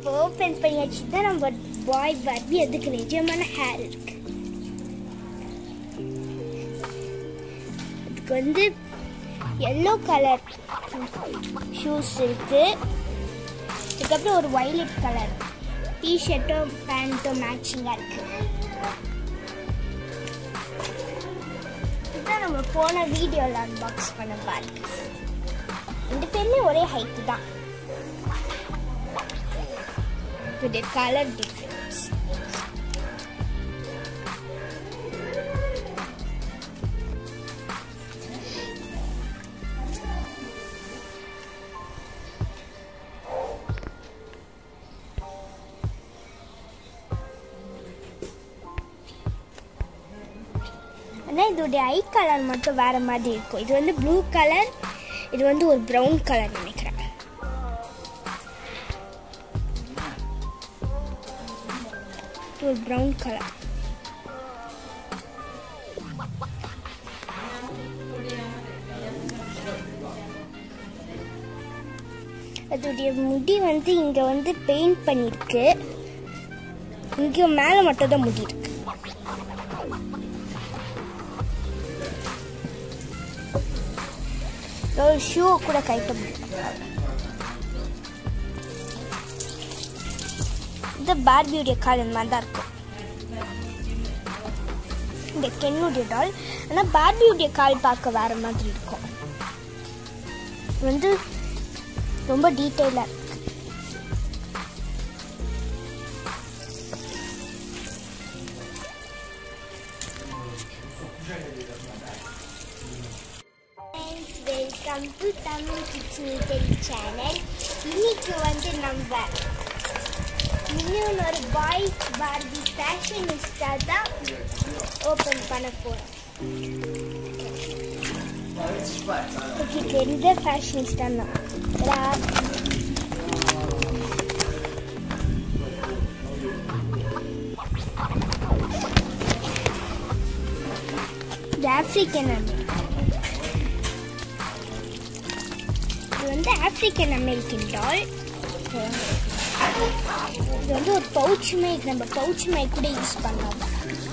இப்போ ஓப்பன் பண்ணியாச்சு தான் நம்ம பாய் பார்பி அதுக்கு நிஜமான ஹேர் இருக்கு அதுக்கு வந்து எல்லோ கலர் ஷூஸ் இருக்கு அதுக்கப்புறம் ஒரு வயலட் கலர் டிஷர்ட்டும் பேண்ட்டும் மேட்சிங்காக இருக்கு இதுதான் நம்ம போன வீடியோவில் அன்பாக்ஸ் பண்ண பாருங்க ரெண்டு பேருமே ஒரே ஹைட்டு தான் இதோடைய கலர் டிஃப்ரென்ஸ் ஆனால் இதோடைய ஐ கலர் மட்டும் வேற மாதிரி இருக்கும் இது வந்து ப்ளூ கலர் இது வந்து ஒரு ப்ரௌன் கலர் நினைக்கிறேன் இது ஒரு ப்ரௌன் கலர் அதோடைய முடி வந்து இங்க வந்து பெயிண்ட் பண்ணிருக்கு இங்க மேல மட்டும் தான் முடி இருக்கு ஒரு ஷூ கூட கைட்ட முடியும் இந்த பார்பியுடைய கால் இந்த மாதிரி தான் இருக்கும் இந்த கென்னுடைய டால் ஆனால் பார்பியுடைய கால் பார்க்க வேற மாதிரி இருக்கும் இது வந்து ரொம்ப டீட்டெயிலாக இருக்கு welcome to Tamil kitchen tele channel இன்னைக்கு வந்து நம்ம இன்னொன்று ஒரு பாய் பார்பி ஃபேஷனிஸ்டா தான் ஓப்பன் பண்ண போகிறோம் ஓகே தெரிஞ்ச ஃபேஷனிஸ்டா தான் இது ஆப்பிரிக்கன் அமெரிக்கன் இது வந்து ஆப்பிரிக்கன் அமெரிக்கன் டால் இது வந்து ஒரு பவுச் மை நம்ம பவுச் மை கூட யூஸ் பண்ணலாம்